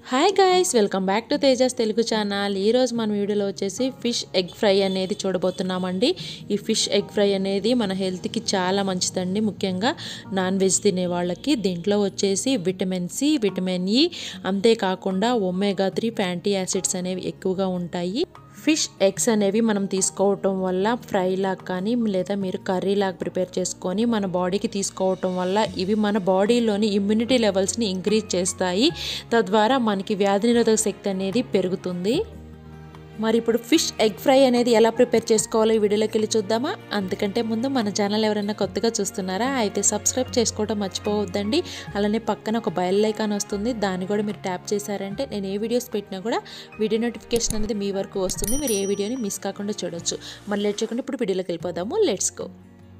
hi guys welcome back to Tejas Telugu channel ఈరోజు మన వీడియోలో వచ్చేసి ఫిష్ ఎగ్ ఫ్రై అనేది చూడబోతున్నామండి ఈ ఫిష్ ఎగ్ ఫ్రై అనేది మన హెల్త్కి చాలా మంచిదండి ముఖ్యంగా నాన్ వెజ్ తినే వాళ్ళకి దీంట్లో వచ్చేసి విటమిన్ సి విటమిన్ ఇ అంతేకాకుండా ఒమేగా త్రీ ఫ్యాంటీ యాసిడ్స్ అనేవి ఎక్కువగా ఉంటాయి ఫిష్ ఎగ్స్ అనేవి మనం తీసుకోవటం వల్ల ఫ్రై లాగా కానీ లేదా మీరు కర్రీ లాగా ప్రిపేర్ చేసుకొని మన బాడీకి తీసుకోవటం వల్ల ఇవి మన బాడీలోని ఇమ్యూనిటీ లెవెల్స్ని ఇంక్రీజ్ చేస్తాయి తద్వారా మనకి వ్యాధి నిరోధక శక్తి అనేది పెరుగుతుంది మరి ఇప్పుడు ఫిష్ ఎగ్ ఫ్రై అనేది ఎలా ప్రిపేర్ చేసుకోవాలో ఈ వీడియోలోకి వెళ్ళి చూద్దామా అందుకంటే ముందు మన ఛానల్ ఎవరైనా కొత్తగా చూస్తున్నారా అయితే సబ్స్క్రైబ్ చేసుకోవడం మర్చిపోవద్దండి అలానే పక్కన ఒక బెల్ ఐకాన్ వస్తుంది దాన్ని కూడా మీరు ట్యాప్ చేశారంటే నేను ఏ వీడియోస్ పెట్టినా కూడా వీడియో నోటిఫికేషన్ అనేది మీ వరకు వస్తుంది మీరు ఏ వీడియోని మిస్ కాకుండా చూడొచ్చు మరి లేట్ చేయకుండా ఇప్పుడు వీడియోలోకి వెళ్ళిపోదాము లెట్స్ గో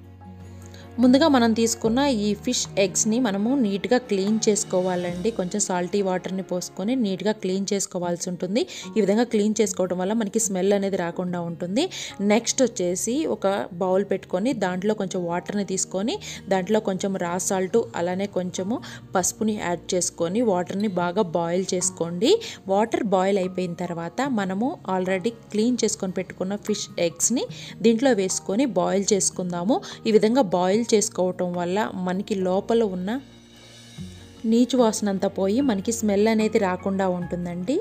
ముందుగా మనం తీసుకున్న ఈ ఫిష్ ఎగ్స్ని మనము నీట్గా క్లీన్ చేసుకోవాలండి కొంచెం సాల్టీ వాటర్ని పోసుకొని నీట్గా క్లీన్ చేసుకోవాల్సి ఉంటుంది ఈ విధంగా క్లీన్ చేసుకోవడం వల్ల మనకి స్మెల్ అనేది రాకుండా ఉంటుంది నెక్స్ట్ వచ్చేసి ఒక బౌల్ పెట్టుకొని దాంట్లో కొంచెం వాటర్ని తీసుకొని దాంట్లో కొంచెం రా సాల్ట్ అలానే కొంచెము పసుపుని యాడ్ చేసుకొని వాటర్ని బాగా బాయిల్ చేసుకోండి వాటర్ బాయిల్ అయిపోయిన తర్వాత మనము ఆల్రెడీ క్లీన్ చేసుకొని పెట్టుకున్న ఫిష్ ఎగ్స్ని దీంట్లో వేసుకొని బాయిల్ చేసుకుందాము ఈ విధంగా బాయిల్ చేసుకోవటం వల్ల మనకి లోపల ఉన్న నీచు వాసన అంతా పోయి మనకి స్మెల్ అనేది రాకుండా ఉంటుందండి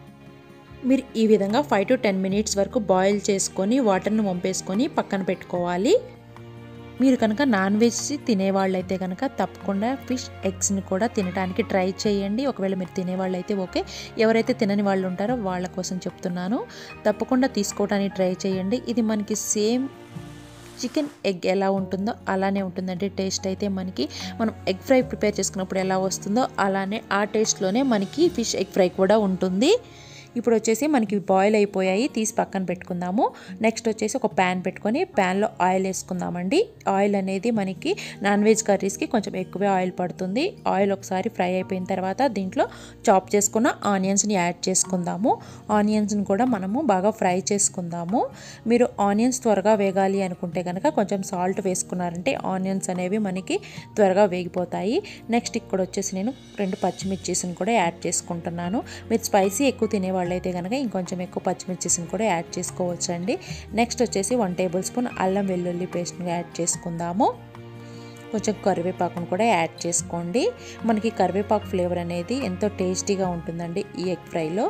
మీరు ఈ విధంగా ఫైవ్ టు టెన్ మినిట్స్ వరకు బాయిల్ చేసుకొని వాటర్ని వంపేసుకొని పక్కన పెట్టుకోవాలి మీరు కనుక నాన్ వెజ్ తినేవాళ్ళైతే కనుక తప్పకుండా ఫిష్ ఎగ్స్ని కూడా తినడానికి ట్రై చేయండి ఒకవేళ మీరు తినేవాళ్ళైతే ఓకే ఎవరైతే తినని వాళ్ళు ఉంటారో వాళ్ళ కోసం చెప్తున్నాను తప్పకుండా తీసుకోవడానికి ట్రై చేయండి ఇది మనకి సేమ్ చికెన్ ఎగ్ ఎలా ఉంటుందో అలానే ఉంటుందంటే టేస్ట్ అయితే మనకి మనం ఎగ్ ఫ్రై ప్రిపేర్ చేసుకున్నప్పుడు ఎలా వస్తుందో అలానే ఆ టేస్ట్లోనే మనకి ఫిష్ ఎగ్ ఫ్రై కూడా ఉంటుంది ఇప్పుడు వచ్చేసి మనకి బాయిల్ అయిపోయాయి తీసి పక్కన పెట్టుకుందాము నెక్స్ట్ వచ్చేసి ఒక ప్యాన్ పెట్టుకొని ప్యాన్లో ఆయిల్ వేసుకుందామండి ఆయిల్ అనేది మనకి నాన్ వెజ్ కర్రీస్కి కొంచెం ఎక్కువే ఆయిల్ పడుతుంది ఆయిల్ ఒకసారి ఫ్రై అయిపోయిన తర్వాత దీంట్లో చాప్ చేసుకున్న ఆనియన్స్ని యాడ్ చేసుకుందాము ఆనియన్స్ని కూడా మనము బాగా ఫ్రై చేసుకుందాము మీరు ఆనియన్స్ త్వరగా వేగాలి అనుకుంటే కనుక కొంచెం సాల్ట్ వేసుకున్నారంటే ఆనియన్స్ అనేవి మనకి త్వరగా వేగిపోతాయి నెక్స్ట్ ఇక్కడ వచ్చేసి నేను రెండు పచ్చిమిర్చీస్ని కూడా యాడ్ చేసుకుంటున్నాను మీరు స్పైసీ ఎక్కువ తినేవాళ్ళు వాళ్ళైతే కనుక ఇంకొంచెం ఎక్కువ పచ్చిమిర్చిని కూడా యాడ్ చేసుకోవచ్చు అండి నెక్స్ట్ వచ్చేసి వన్ టేబుల్ స్పూన్ అల్లం వెల్లుల్లి పేస్ట్ని యాడ్ చేసుకుందాము కొంచెం కరివేపాకును కూడా యాడ్ చేసుకోండి మనకి కరివేపాకు ఫ్లేవర్ అనేది ఎంతో టేస్టీగా ఉంటుందండి ఈ ఎగ్ ఫ్రైలో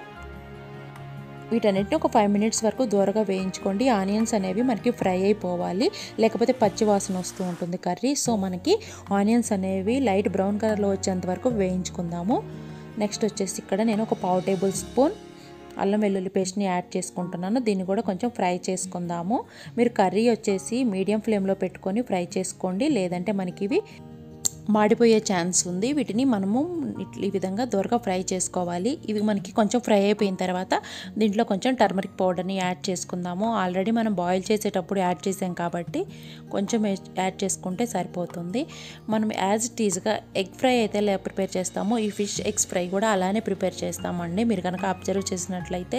వీటన్నిటిని ఒక ఫైవ్ మినిట్స్ వరకు దూరగా వేయించుకోండి ఆనియన్స్ అనేవి మనకి ఫ్రై అయిపోవాలి లేకపోతే పచ్చి వాసన వస్తూ ఉంటుంది కర్రీ సో మనకి ఆనియన్స్ అనేవి లైట్ బ్రౌన్ కలర్లో వచ్చేంత వరకు వేయించుకుందాము నెక్స్ట్ వచ్చేసి ఇక్కడ నేను ఒక పావు టేబుల్ స్పూన్ అల్లం వెల్లుల్లి పేస్ట్ని యాడ్ చేసుకుంటున్నాను దీన్ని కూడా కొంచెం ఫ్రై చేసుకుందాము మీరు కర్రీ వచ్చేసి మీడియం ఫ్లేమ్లో పెట్టుకొని ఫ్రై చేసుకోండి లేదంటే మనకి ఇవి మాడిపోయే ఛాన్స్ ఉంది వీటిని మనము ఈ విధంగా దూరగా ఫ్రై చేసుకోవాలి ఇవి మనకి కొంచెం ఫ్రై అయిపోయిన తర్వాత దీంట్లో కొంచెం టర్మరిక్ పౌడర్ని యాడ్ చేసుకుందాము ఆల్రెడీ మనం బాయిల్ చేసేటప్పుడు యాడ్ చేసాం కాబట్టి కొంచెం యాడ్ చేసుకుంటే సరిపోతుంది మనం యాజ్ ఇట్ ఈజ్గా ఎగ్ ఫ్రై అయితే ఎలా ప్రిపేర్ చేస్తామో ఈ ఫిష్ ఎగ్స్ ఫ్రై కూడా అలానే ప్రిపేర్ చేస్తామండి మీరు కనుక అబ్జర్వ్ చేసినట్లయితే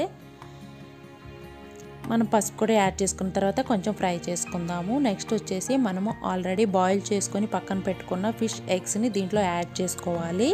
మనం పసుపు కూడా యాడ్ చేసుకున్న తర్వాత కొంచెం ఫ్రై చేసుకుందాము నెక్స్ట్ వచ్చేసి మనము ఆల్రెడీ బాయిల్ చేసుకొని పక్కన పెట్టుకున్న ఫిష్ ఎగ్స్ని దీంట్లో యాడ్ చేసుకోవాలి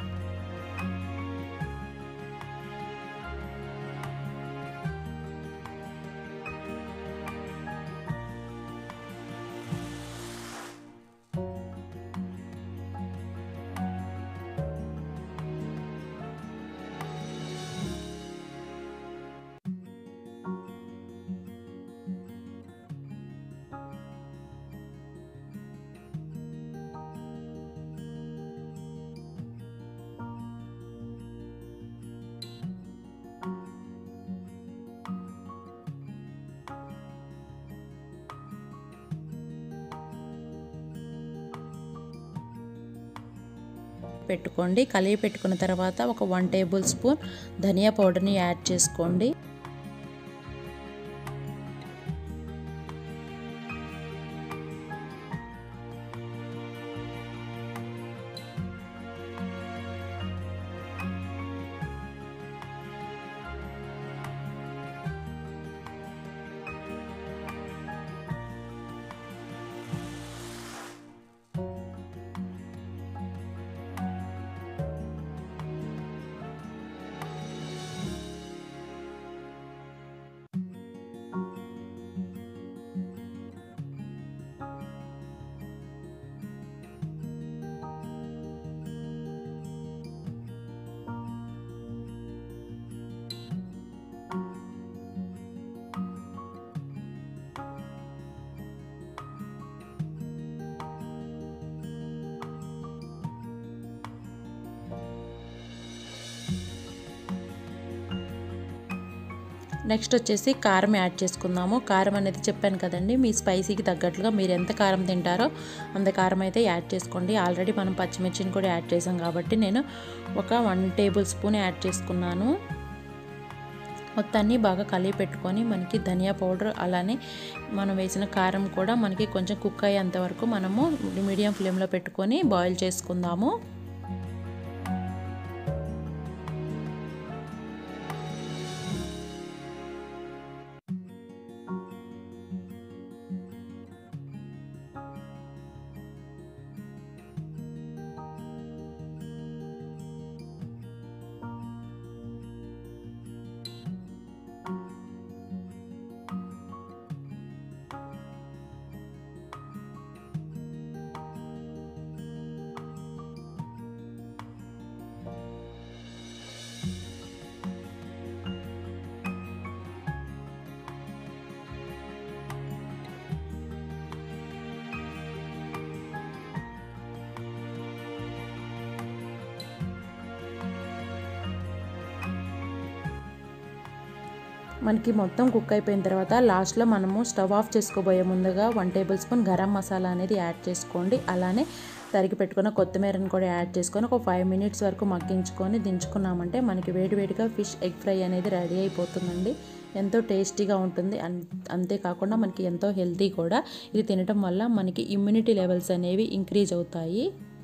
పెట్టుకోండి కలిగి పెట్టుకున్న తర్వాత ఒక వన్ టేబుల్ స్పూన్ ధనియా పౌడర్ని యాడ్ చేసుకోండి నెక్స్ట్ వచ్చేసి కారం యాడ్ చేసుకుందాము కారం అనేది చెప్పాను కదండి మీ స్పైసీకి తగ్గట్లుగా మీరు ఎంత కారం తింటారో అంత కారం అయితే యాడ్ చేసుకోండి ఆల్రెడీ మనం పచ్చిమిర్చిని కూడా యాడ్ చేసాం కాబట్టి నేను ఒక వన్ టేబుల్ స్పూన్ యాడ్ చేసుకున్నాను మొత్తాన్ని బాగా కలిపి పెట్టుకొని మనకి ధనియా పౌడర్ అలానే మనం వేసిన కారం కూడా మనకి కొంచెం కుక్ అయ్యేంత వరకు మనము మీడియం ఫ్లేమ్లో పెట్టుకొని బాయిల్ చేసుకుందాము మనకి మొత్తం కుక్ అయిపోయిన తర్వాత లాస్ట్లో మనము స్టవ్ ఆఫ్ చేసుకోబోయే ముందుగా one tablespoon garam masala అనేది యాడ్ చేసుకోండి అలానే తరిగి పెట్టుకున్న కొత్తిమీరని కూడా యాడ్ చేసుకొని ఒక ఫైవ్ మినిట్స్ వరకు మగ్గించుకొని దించుకున్నామంటే మనకి వేడివేడిగా ఫిష్ ఎగ్ ఫ్రై అనేది రెడీ అయిపోతుందండి ఎంతో టేస్టీగా ఉంటుంది అంతేకాకుండా మనకి ఎంతో హెల్తీ కూడా ఇది తినటం వల్ల మనకి ఇమ్యూనిటీ లెవెల్స్ అనేవి ఇంక్రీజ్ అవుతాయి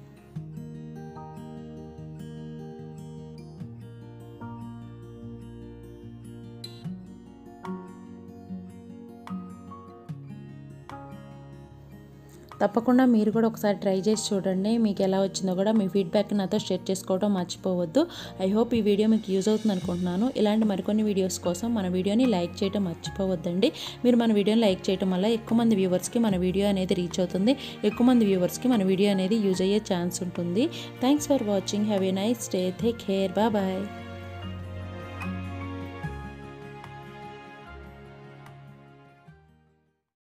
తప్పకుండా మీరు కూడా ఒకసారి ట్రై చేసి చూడండి మీకు ఎలా వచ్చిందో కూడా మీ ఫీడ్బ్యాక్ నాతో షేర్ చేసుకోవడం మర్చిపోవద్దు ఐ హోప్ ఈ వీడియో మీకు యూజ్ అవుతుంది అనుకుంటున్నాను ఇలాంటి మరికొన్ని వీడియోస్ కోసం మన వీడియోని లైక్ చేయడం మర్చిపోవద్దండి మీరు మన వీడియోని లైక్ చేయడం వల్ల ఎక్కువ మంది వ్యూవర్స్కి మన వీడియో అనేది రీచ్ అవుతుంది ఎక్కువ మంది వ్యూవర్స్కి మన వీడియో అనేది యూజ్ అయ్యే ఛాన్స్ ఉంటుంది thanks for watching have a nice day take care bye